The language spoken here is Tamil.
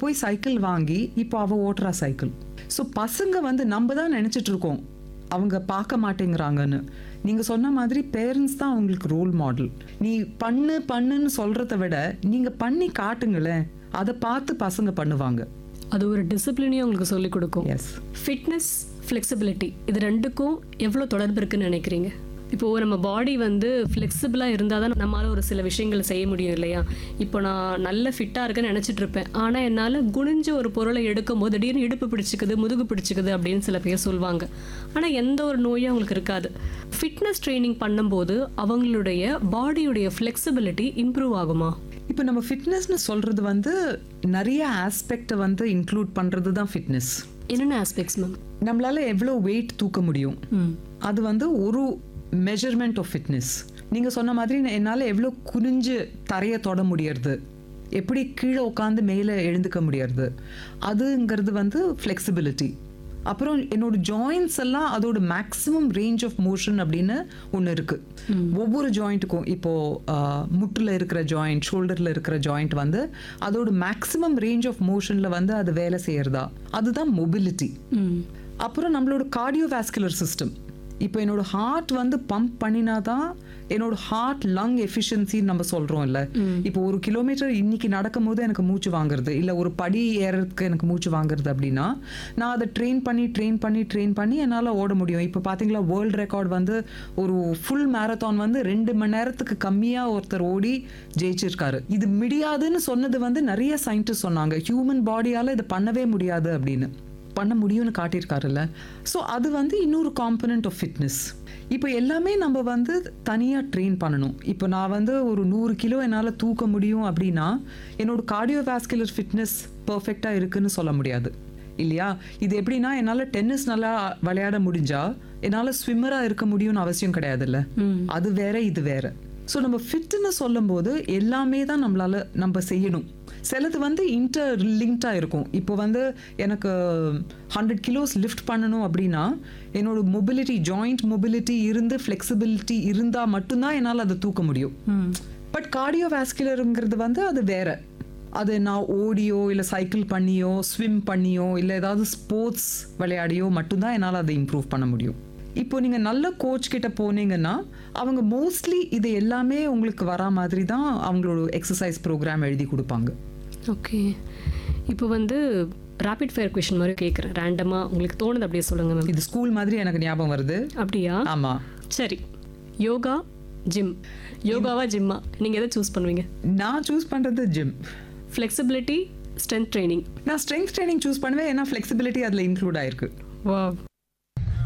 போய் சைக்கிள் வாங்கி இப்போ அவ ஓட்டுறா சைக்கிள் ஸோ பசங்க வந்து நம்ம தான் நினைச்சிட்டு இருக்கோம் அவங்க பார்க்க மாட்டேங்கிறாங்கன்னு நீங்க சொன்ன மாதிரி பேரண்ட்ஸ் தான் அவங்களுக்கு ரோல் மாடல் நீ பண்ணு பண்ணுன்னு சொல்றதை விட நீங்க பண்ணி காட்டுங்களேன் அதை பார்த்து பசங்க பண்ணுவாங்க அது ஒரு டிசிப்ளினையும் உங்களுக்கு சொல்லிக் கொடுக்கும் எஸ் ஃபிட்னஸ் ஃப்ளெக்சிபிலிட்டி இது ரெண்டுக்கும் எவ்வளோ தொடர்பு இருக்குன்னு நினைக்கிறீங்க இப்போ நம்ம பாடி வந்து ஃப்ளெக்சிபிளாக இருந்தால் தான் நம்மளால ஒரு சில விஷயங்களை செய்ய முடியும் இல்லையா இப்போ நான் நல்ல ஃபிட்டாக இருக்கேன்னு நினச்சிட்டு இருப்பேன் ஆனால் என்னால் குனிஞ்சு ஒரு பொருளை எடுக்கும் போது திடீர்னு இடுப்பு பிடிச்சிக்குது முதுகு பிடிச்சிக்குது அப்படின்னு சில பேர் சொல்லுவாங்க ஆனால் எந்த ஒரு நோயும் அவங்களுக்கு இருக்காது ஃபிட்னஸ் ட்ரைனிங் பண்ணும்போது அவங்களுடைய பாடியுடைய ஃப்ளெக்சிபிலிட்டி இம்ப்ரூவ் ஆகுமா இப்போ நம்ம ஃபிட்னஸ்னு சொல்றது வந்து நிறைய ஆஸ்பெக்டை வந்து இன்க்ளூட் பண்றது தான் ஃபிட்னஸ் என்னென்ன ஆஸ்பெக்ட்ஸ் மேம் நம்மளால எவ்வளோ வெயிட் தூக்க முடியும் ம் அது வந்து ஒரு மெஷர்மெண்ட் ஆஃப் ஃபிட்னஸ் நீங்க சொன்ன மாதிரி என்னால் எவ்வளோ குனிஞ்சு தரையை தொட முடியறது எப்படி கீழே உட்காந்து மேலே எழுந்துக்க முடியறது அதுங்கிறது வந்து ஃப்ளெக்சிபிலிட்டி அப்புறம் என்னோட ஜாயின்ஸ் எல்லாம் அதோட மேக்ஸிமம் ரேஞ்ச் ஆஃப் மோஷன் அப்படின்னு ஒன்று இருக்கு ஒவ்வொரு ஜாயிண்ட்டுக்கும் இப்போ ஆஹ், முட்டுல இருக்கிற ஜாயிண்ட் ஷோல்டர்ல இருக்கிற ஜாயிண்ட் வந்து அதோட மேக்ஸிமம் ரேஞ்ச் ஆஃப் மோஷன்ல வந்து அது வேலை செய்யறதா அதுதான் மொபிலிட்டி ம் அப்புறம் நம்மளோட கார்டியோவாஸ்குலர் சிஸ்டம் இப்போ என்னோட ஹார்ட் வந்து பம்ப் பண்ணினா தான் என்னோட ஹார்ட் லங் எஃபிஷியன்சின்னு நம்ம சொல்றோம் இல்ல இப்போ ஒரு கிலோமீட்டர் இன்னைக்கு நடக்கும் போது எனக்கு மூச்சு வாங்குறது இல்ல ஒரு படி ஏறதுக்கு எனக்கு மூச்சு வாங்குறது அப்படின்னா நான் அதை ட்ரெயின் பண்ணி ட்ரெயின் பண்ணி ட்ரெயின் பண்ணி என்னால் ஓட முடியும் இப்போ பார்த்தீங்களா வேர்ல்ட் ரெக்கார்ட் வந்து ஒரு ஃபுல் மேரத்தான் வந்து ரெண்டு மணி நேரத்துக்கு கம்மியாக ஒருத்தர் ஓடி ஜெயிச்சிருக்காரு இது முடியாதுன்னு சொன்னது வந்து நிறைய சயின்டிஸ்ட் சொன்னாங்க ஹியூமன் பாடியால் இதை பண்ணவே முடியாது அப்படின்னு பண்ண முடியும்னு காட்டியிருக்காருல்ல ஸோ அது வந்து இன்னொரு காம்பனண்ட் ஆஃப் ஃபிட்னஸ் இப்போ எல்லாமே நம்ம வந்து தனியாக ட்ரெயின் பண்ணணும் இப்போ நான் வந்து ஒரு நூறு கிலோ என்னால் தூக்க முடியும் அப்படின்னா என்னோட கார்டியோவாஸ்குலர் ஃபிட்னஸ் பர்ஃபெக்டாக இருக்குன்னு சொல்ல முடியாது இல்லையா இது எப்படின்னா என்னால் டென்னிஸ் நல்லா விளையாட முடிஞ்சா என்னால் ஸ்விம்மராக இருக்க முடியும்னு அவசியம் கிடையாதுல்ல அது வேற இது வேற ஸோ நம்ம ஃபிட்னு சொல்லும்போது எல்லாமே தான் நம்மளால நம்ம செய்யணும் சிலது வந்து இன்டர் லிங்க்டாக இருக்கும் இப்போ வந்து எனக்கு ஹண்ட்ரட் கிலோஸ் லிஃப்ட் பண்ணணும் அப்படின்னா என்னோட மொபிலிட்டி ஜாயிண்ட் மொபிலிட்டி இருந்து ஃப்ளெக்சிபிலிட்டி இருந்தால் மட்டும்தான் என்னால் அதை தூக்க முடியும் ம் பட் கார்டியோவாஸ்குலருங்கிறது வந்து அது வேற அது நான் ஓடியோ இல்லை சைக்கிள் பண்ணியோ ஸ்விம் பண்ணியோ இல்லை ஏதாவது ஸ்போர்ட்ஸ் விளையாடியோ மட்டும்தான் என்னால் அதை இம்ப்ரூவ் பண்ண முடியும் இப்போ நீங்கள் நல்ல கோச் கிட்ட போனீங்கன்னா அவங்க மோஸ்ட்லி இது எல்லாமே உங்களுக்கு வரா மாதிரி தான் அவங்களோட எக்ஸசைஸ் ப்ரோக்ராம் எழுதி கொடுப்பாங்க ஓகே இப்போ வந்து ரேபிட் ஃபயர் கொஷின் மாதிரி கேட்குறேன் ரேண்டமாக உங்களுக்கு தோணுது அப்படியே சொல்லுங்கள் மேம் இது ஸ்கூல் மாதிரி எனக்கு ஞாபகம் வருது அப்படியா ஆமாம் சரி யோகா ஜிம் யோகாவா ஜிம்மா நீங்கள் எதை சூஸ் பண்ணுவீங்க நான் சூஸ் பண்ணுறது ஜிம் ஃப்ளெக்சிபிலிட்டி ஸ்ட்ரென்த் ட்ரைனிங் நான் ஸ்ட்ரென்த் ட்ரைனிங் சூஸ் பண்ணுவேன் ஏன்னா ஃப்ளெக்சிபிலிட்டி அதில் இன்க்ளூட் ஆயிருக்கு வா